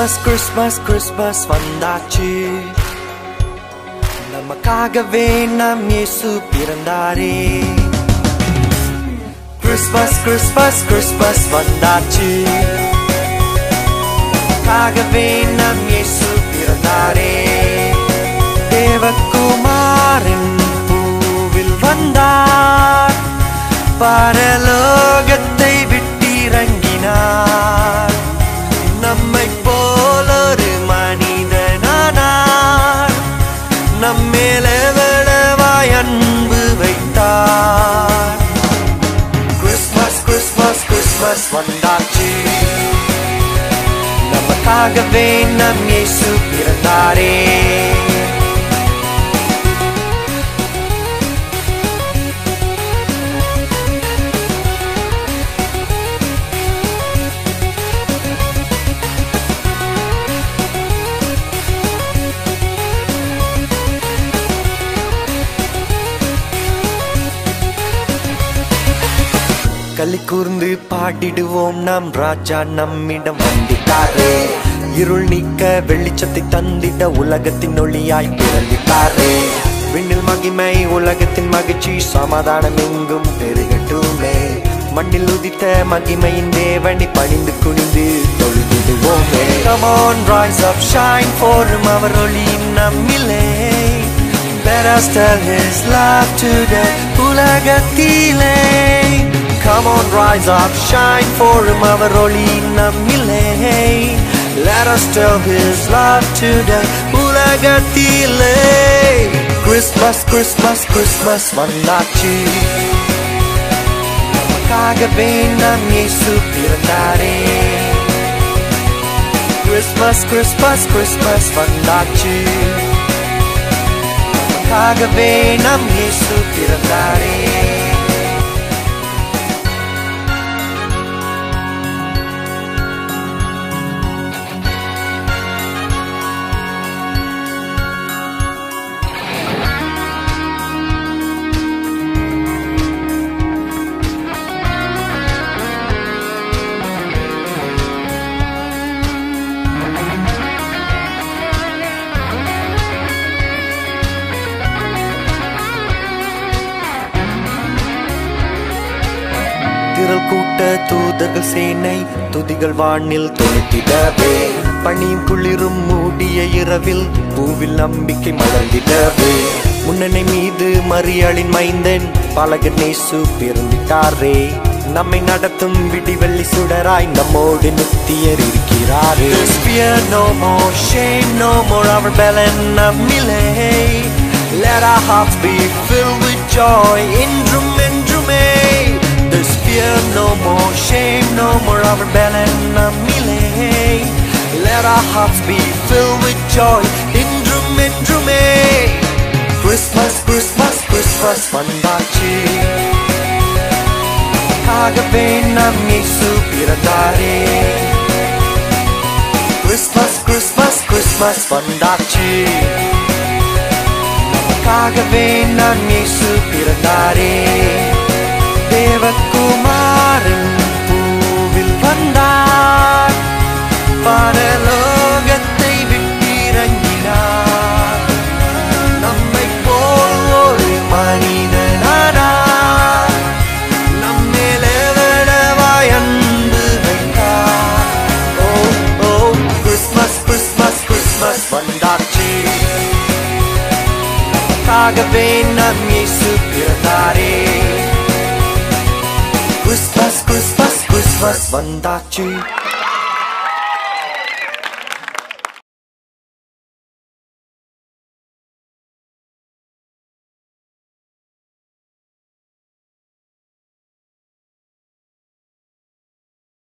Christmas Christmas Christmas வந்தாச்சு நமக்காகவே நம் இயேசு பிறந்தாரே கிறிஸ்மஸ் கிறிஸ்மஸ் கிறிஸ்மஸ் வந்தாச்சு நமக்காகவே நம் இயேசு பிறந்தாரே தேவகுமாரன் பூவில் வந்தார் பரலோகத்தை விட்டிறங்கினார் நம்மை போலொரு மனிதனானார் நம்மேல எவ்வளவாய் அன்பு வைத்தார் கிறிஸ்மஸ் கிறிஸ்மஸ் கிறிஸ்மஸ் வந்தாச்சு நமக்காகவே நம் இயேசு பிறந்தாரே களி கூர்ந்து பாடிடுவோம் நாம் ராஜா நம்மிடம் வந்திட்டாரே இருள் நீக்க வெளிச்சத்தை தந்திட உலகத்தின் ஒளியாய் பிறந்திட்டாரே விண்ணில் மகிமை உலகத்தின் மகிழ்ச்சி சமாதானம் எங்கும் பெருகட்டுமே மண்ணில் உதித்த மகிமையின் தேவனை பணிந்து குனிந்து தொழுதிடுவோமே Come on, rise up, shine for him, அவர் ஒளி நம்மிலே Let us tell his love to the உலகத்திலே Come on, rise up, shine for him, அவர் ஒளி நம்மிலே Let us tell his love to the உலகத்திலே Christmas, Christmas, Christmas வந்தாச்சு நமக்காகவே நம் இயேசு பிறந்தாரே Christmas, Christmas, Christmas வந்தாச்சு நமக்காகவே நம் இயேசு பிறந்தாரே திரள் கூட்ட தூதர்கள் சேனை துதிகள் வானில் தொலைத்திடவே பனியும் குளிரும் மூடிய இரவில் பூவில் நம்பிக்கை மலர்ந்திடவே முன்னணி மீது மரியாளின் மைந்தன் பலக நேசு பிறந்திட்டாரே நம்மை நடத்தும் விடிவெள்ளி சுடராய் நம்மோடு நித்தியர் இருக்கிறாரே Fear no more, shame no more, our பலன் நம்மிலே Let our hearts be filled with joy என்றும் என்றுமே There's fear no more, shame no more, our பலன் நம்மிலே Let our hearts be filled with joy என்றும் என்றுமே Christmas, Christmas, Christmas வந்தாச்சு ஆகவே நம் இயேசு பிறந்தாரே கிறிஸ்மஸ் கிறிஸ்மஸ் கிறிஸ்மஸ் வந்தாச்சு நமக்காகவே நம் இயேசு பிறந்தாரே தேவகுமாரன் பூவில் வந்தார் பரலோகத்தை விட்டிறங்கினார் நம்மை போல் ஒரு மனிதனானார் நம்மேல் எவ்வளவாய் அன்பு வைத்தார் ஓ ஓ கிறிஸ்மஸ் கிறிஸ்மஸ் கிறிஸ்மஸ் வந்தாச்சு நமக்காகவே நம் இயேசு பிறந்தாரே கிறிஸ்மஸ் கிறிஸ்மஸ் கிறிஸ்மஸ் வந்தாச்சு